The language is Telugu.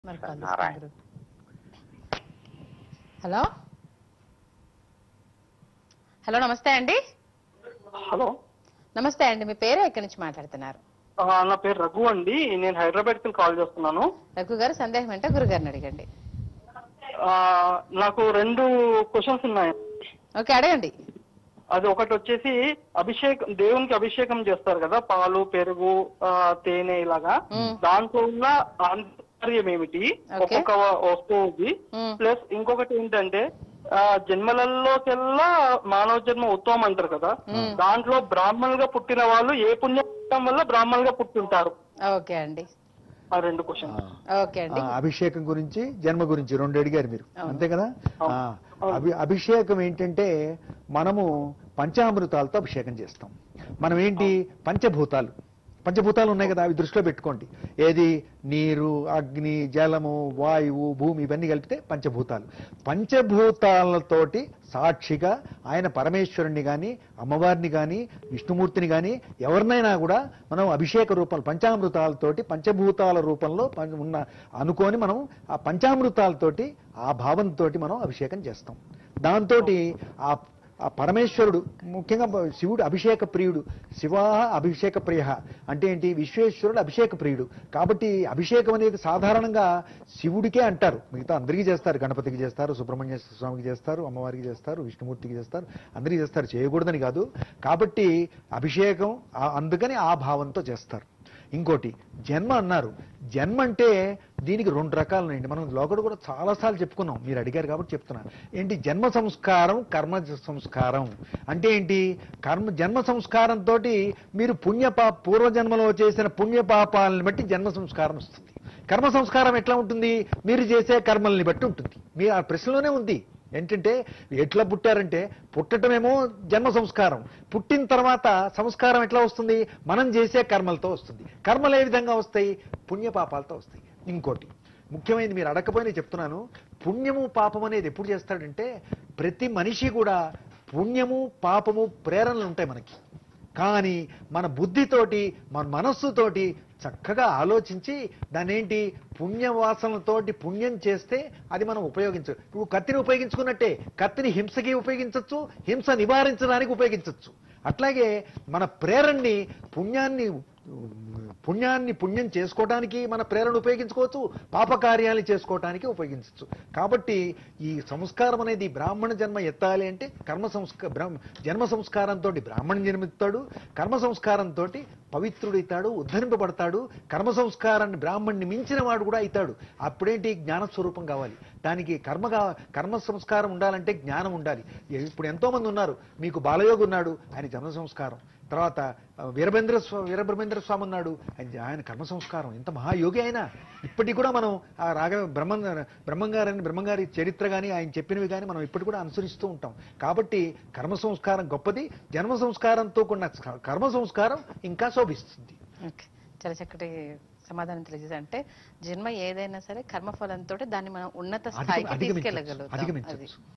మరి కాల్ నారాయణ. తీసుకుంటారు. హలో హలో నమస్తే అండి హలో నమస్తే అండి మీ పేరు ఎక్కడి నుంచి మాట్లాడుతున్నారు ఆ, నా పేరు రఘు అండి నేను హైదరాబాద్ కి కాల్ చేస్తున్నాను రఘు గారు సందేహం అంటే గురుగారిని అడగండి ఆ, నాకు రెండు క్వశ్చన్స్ ఉన్నాయి ఓకే అడగండి అది ఒకటి వచ్చేసి అభిషేకం దేవునికి అభిషేకం చేస్తారు కదా పాలు పెరుగు ఆ, తేనె ఇలాగా మ్మ్. దాంట్లో ఉన్న ఆంతర్యం ఏమిటి Okay. ఒక్కొక్క వస్తువుది మ్మ్. ప్లస్ ఇంకొకటి ఏంటంటే ఆ, జన్మలలోకెల్లా మానవ జన్మ ఉత్తమం అంటారు కదా మ్మ్. దాంట్లో బ్రాహ్మణులుగా పుట్టిన వాళ్ళు ఏ పుణ్యం వల్ల బ్రాహ్మణులుగా పుట్టింటారు ఓకే అండి ఆ రెండు క్వశ్చన్ ఓకే అండి ఆ, అభిషేకం గురించి జన్మ గురించి రెండు అడిగారు మీరు అవును. అంతే కదా అవును. ఆ, అభి అభిషేకం ఏంటంటే మనము పంచామృతాలతో అభిషేకం చేస్తాం మనం ఏంటి పంచభూతాలు పంచభూతాలు ఉన్నాయి కదా అవి దృష్టిలో పెట్టుకోండి ఏది నీరు అగ్ని జలము వాయువు భూమి ఇవన్నీ కలిపితే పంచభూతాలు పంచభూతాలతోటి సాక్షిగా ఆయన పరమేశ్వరుణ్ణి కానీ అమ్మవారిని కానీ విష్ణుమూర్తిని కానీ ఎవరినైనా కూడా మనం అభిషేక రూపంలో పంచామృతాలతోటి పంచభూతాల రూపంలో పం- ఉన్న అనుకొని మనం ఆ పంచామృతాలతోటి ఆ భావంతో మనం అభిషేకం చేస్తాం దాంతో ఆ ఆ పరమేశ్వరుడు ముఖ్యంగా శివుడు అభిషేక ప్రియుడు శివ అభిషేక ప్రియ అంటే ఏంటి విశ్వేశ్వరుడు అభిషేక ప్రియుడు కాబట్టి అభిషేకం అనేది సాధారణంగా శివుడికే అంటారు మిగతా అందరికీ చేస్తారు గణపతికి చేస్తారు సుబ్రహ్మణ్య స్వామికి చేస్తారు అమ్మవారికి చేస్తారు విష్ణుమూర్తికి చేస్తారు అందరికీ చేస్తారు చేయకూడదని కాదు కాబట్టి అభిషేకం ఆ- అందుకని ఆ భావంతో చేస్తారు ఇంకోటి జన్మ అన్నారు జన్మ అంటే దీనికి రెండు రకాలు ఉన్నాయండి మనం లోకడు కూడా చాలాసార్లు చెప్పుకున్నాం మీరు అడిగారు కాబట్టి చెప్తున్నాను ఏంటి జన్మ సంస్కారం కర్మ సంస్కారం అంటే ఏంటి కర్మ జన్మ సంస్కారంతో మీరు పుణ్య పా పూర్వజన్మలో చేసిన పుణ్య పాపాలను బట్టి జన్మ సంస్కారం వస్తుంది కర్మ సంస్కారం ఎట్లా ఉంటుంది మీరు చేసే కర్మల్ని బట్టి ఉంటుంది మీ ఆ ప్రశ్నలోనే ఉంది ఏంటంటే ఎట్లా పుట్టారంటే పుట్టటమేమో జన్మ సంస్కారం పుట్టిన తర్వాత సంస్కారం ఎట్లా వస్తుంది మనం చేసే కర్మలతో వస్తుంది కర్మలు ఏ విధంగా వస్తాయి పుణ్యపాపాలతో వస్తాయి ఇంకోటి ముఖ్యమైనది మీరు అడగకపోయినా చెప్తున్నాను పుణ్యము పాపం అనేది ఎప్పుడు చేస్తాడంటే ప్రతి మనిషి కూడా పుణ్యము పాపము ప్రేరణలు ఉంటాయి మనకి కానీ మన బుద్ధితోటి మన మనస్సుతోటి చక్కగా ఆలోచించి దాన్ని ఏంటి పుణ్యవాసనలతోటి పుణ్యం చేస్తే అది మనం ఉపయోగించు నువ్వు కత్తిని ఉపయోగించుకున్నట్టే కత్తిని హింసకి ఉపయోగించవచ్చు హింస నివారించడానికి ఉపయోగించవచ్చు అట్లాగే మన ప్రేరణని పుణ్యాన్ని పుణ్యాన్ని పుణ్యం చేసుకోవడానికి మన ప్రేరణ ఉపయోగించుకోవచ్చు పాపకార్యాలు చేసుకోవడానికి ఉపయోగించవచ్చు కాబట్టి ఈ సంస్కారం అనేది బ్రాహ్మణ జన్మ ఎత్తాలి అంటే కర్మ సంస్కార జన్మ సంస్కారంతో బ్రాహ్మణ జన్మెత్తాడు కర్మ సంస్కారంతో పవిత్రుడైతాడు ఉద్ధరింపబడతాడు కర్మ సంస్కారాన్ని బ్రాహ్మణ్ణి మించిన వాడు కూడా అవుతాడు అప్పుడేంటి జ్ఞాన స్వరూపం కావాలి దానికి కర్మగా కర్మ సంస్కారం ఉండాలంటే జ్ఞానం ఉండాలి ఇప్పుడు ఎంతో మంది ఉన్నారు మీకు బాలయోగి ఉన్నాడు ఆయన జన్మ సంస్కారం తర్వాత ఆ, వీరభేంద్ర స్వా వీరబ్రహ్మేంద్ర స్వామి ఉన్నాడు ఆయన ఆయన కర్మ సంస్కారం ఎంత మహాయోగి అయినా ఇప్పటికి కూడా మనం ఆ రాఘవ బ్రహ్మ బ్రహ్మంగారని బ్రహ్మంగారి చరిత్ర కానీ ఆయన చెప్పినవి కానీ మనం ఇప్పటికి కూడా అనుసరిస్తూ ఉంటాం కాబట్టి కర్మ సంస్కారం గొప్పది జన్మ సంస్కారంతో కూడిన కర్మ సంస్కారం ఇంకా శోభిస్తుంది ఓకే చాలా చక్కటి సమాధానం తెలియజేసి అంటే జన్మ ఏదైనా సరే కర్మఫలంతో దాన్ని మనం ఉన్నత అధిగ- స్థాయికి అధిగమించవచ్చు. తీసుకెళ్ళగలుగుతాం అది అధిగమించవచ్చు